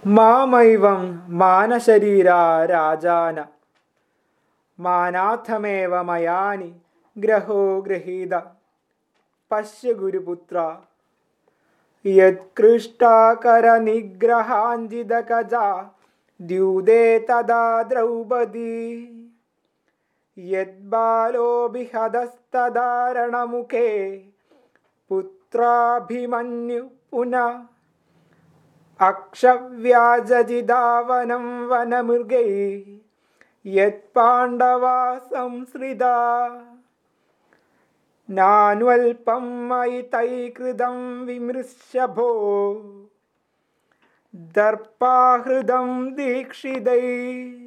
മാമൈവം മാനശരീരാ രാജാന മാനാഥമേവ മയാനി ഗ്രഹോ ഗൃഹീത പശ്യ ഗുരുപുത്ര യത്കൃഷ്ടാകരനിഗ്രഹാഞ്ജിതകജാ ദ്യൂതേ തദാ ദ്രൗപദീ യദ്ബാലോഭിഹതസ്തധാരണമുഖേ പുത്രാഭിമന്യു പുനഃ അക്ഷവ്യാജജിതാവനം വനമൃഗൈ യത്പാണ്ഡവാ സംസൃതാ നാന്വൽപം മയി തൈകൃതം വിമൃശ്യഭോ ദർപ്പാഹൃദം ദീക്ഷിതൈ